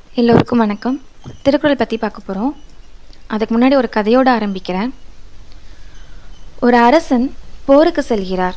எல்லோருக்கும் வணக்கம் திருக்குறள் பற்றி பார்க்க போகிறோம் அதுக்கு முன்னாடி ஒரு கதையோடு ஆரம்பிக்கிறேன் ஒரு அரசன் போருக்கு செல்கிறார்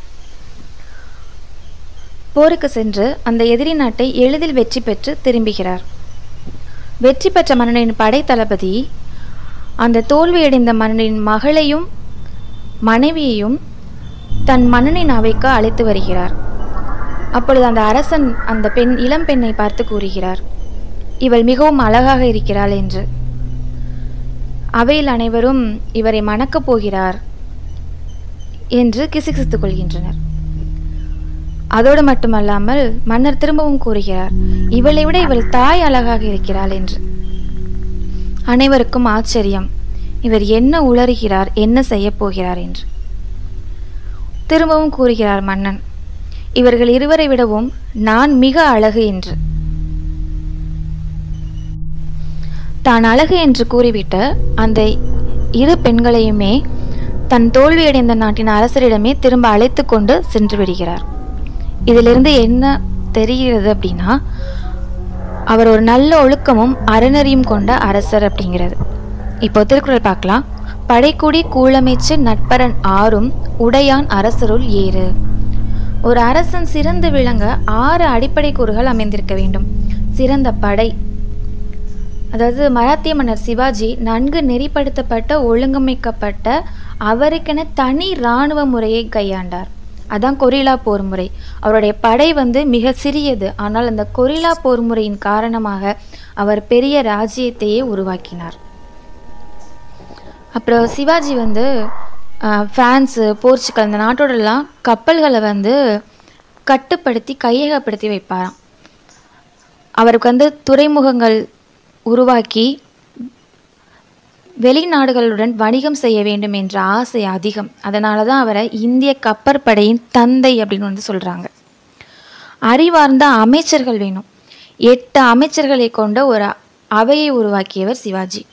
போருக்கு சென்று அந்த எதிரி நாட்டை எளிதில் வெற்றி பெற்று திரும்புகிறார் வெற்றி பெற்ற மன்னனின் படை தளபதி அந்த தோல்வியடைந்த மன்னனின் மகளையும் மனைவியையும் தன் மன்னனின் அவைக்கு அழைத்து வருகிறார் அப்பொழுது அந்த அரசன் அந்த பெண் இளம் பெண்ணை பார்த்து கூறுகிறார் இவள் மிகவும் அழகாக இருக்கிறாள் என்று அவையில் அனைவரும் இவரை மணக்கப் போகிறார் என்று கிசுகிசுத்துக் கொள்கின்றனர் அதோடு மட்டுமல்லாமல் மன்னர் திரும்பவும் கூறுகிறார் இவளை விட இவள் தாய் அழகாக இருக்கிறாள் என்று அனைவருக்கும் ஆச்சரியம் இவர் என்ன உளறுகிறார் என்ன செய்யப் போகிறார் என்று திரும்பவும் கூறுகிறார் மன்னன் இவர்கள் இருவரை விடவும் நான் மிக அழகு என்று தான் அழகு என்று கூறிவிட்டு அந்த இரு பெண்களையுமே தன் தோல்வியடைந்த நாட்டின் அரசரிடமே திரும்ப அழைத்து கொண்டு சென்று விடுகிறார் இதிலிருந்து என்ன தெரிகிறது அப்படின்னா அவர் ஒரு நல்ல ஒழுக்கமும் அறநெறியும் கொண்ட அரசர் அப்படிங்கிறது இப்போ திருக்குறள் பார்க்கலாம் படைக்குடி கூழமைச்சு நட்பரன் ஆறும் உடையான் அரசருள் ஏறு ஒரு அரசன் சிறந்து விளங்க ஆறு அடிப்படை கூறுகள் அமைந்திருக்க வேண்டும் சிறந்த படை அதாவது மராத்திய மன்னர் சிவாஜி நன்கு நெறிப்படுத்தப்பட்ட ஒழுங்கமைக்கப்பட்ட அவருக்கென தனி இராணுவ முறையை கையாண்டார் அதான் கொரில்லா போர் முறை அவருடைய படை வந்து மிக சிறியது ஆனால் அந்த கொரில்லா போர் முறையின் காரணமாக அவர் பெரிய ராஜ்யத்தையே உருவாக்கினார் அப்புறம் சிவாஜி வந்து ஃப்ரான்ஸு போர்ச்சுகல் இந்த நாட்டோடலாம் கப்பல்களை வந்து கட்டுப்படுத்தி கையகப்படுத்தி வைப்பாராம் அவருக்கு வந்து துறைமுகங்கள் உருவாக்கி வெளிநாடுகளுடன் வணிகம் செய்ய வேண்டும் என்ற ஆசை அதிகம் அதனால தான் அவரை இந்திய கப்பற்படையின் தந்தை அப்படின்னு வந்து சொல்கிறாங்க அறிவார்ந்த அமைச்சர்கள் வேணும் எட்டு அமைச்சர்களை கொண்ட ஒரு அவையை உருவாக்கியவர் சிவாஜி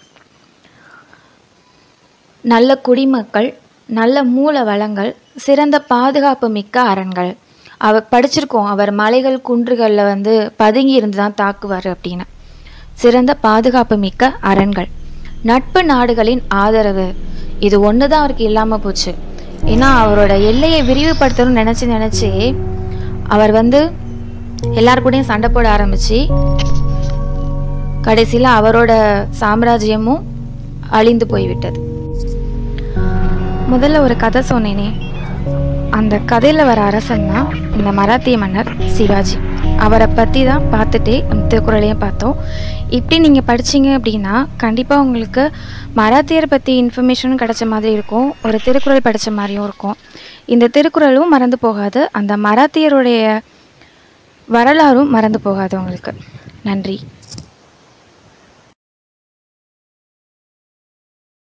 நல்ல குடிமக்கள் நல்ல மூல வளங்கள் சிறந்த பாதுகாப்பு மிக்க அரண்கள் அவர் படிச்சிருக்கோம் அவர் மலைகள் குன்றுகளில் வந்து பதுங்கி இருந்து தான் தாக்குவார் அப்படின்னு சிறந்த பாதுகாப்பு மிக்க அரண்கள் நட்பு நாடுகளின் ஆதரவு இது ஒன்று தான் அவருக்கு இல்லாமல் போச்சு ஏன்னா அவரோட எல்லையை விரிவுபடுத்தணும்னு நினச்சி நினச்சி அவர் வந்து எல்லார் கூடயும் சண்டை போட ஆரம்பித்து கடைசியில் அவரோட சாம்ராஜ்யமும் அழிந்து போய்விட்டது முதல்ல ஒரு கதை சொன்னேனே அந்த கதையில் வர அரசன் தான் இந்த மராத்திய மன்னர் சிவாஜி அவரை பற்றி தான் பார்த்துட்டே திருக்குறளையும் பார்த்தோம் இப்படி நீங்கள் படிச்சீங்க அப்படின்னா கண்டிப்பாக உங்களுக்கு மராத்தியர் பற்றி இன்ஃபர்மேஷனும் கிடைச்ச மாதிரி இருக்கும் ஒரு திருக்குறள் படித்த மாதிரியும் இருக்கும் இந்த திருக்குறளும் மறந்து போகாது அந்த மராத்தியருடைய வரலாறும் மறந்து போகாது உங்களுக்கு நன்றி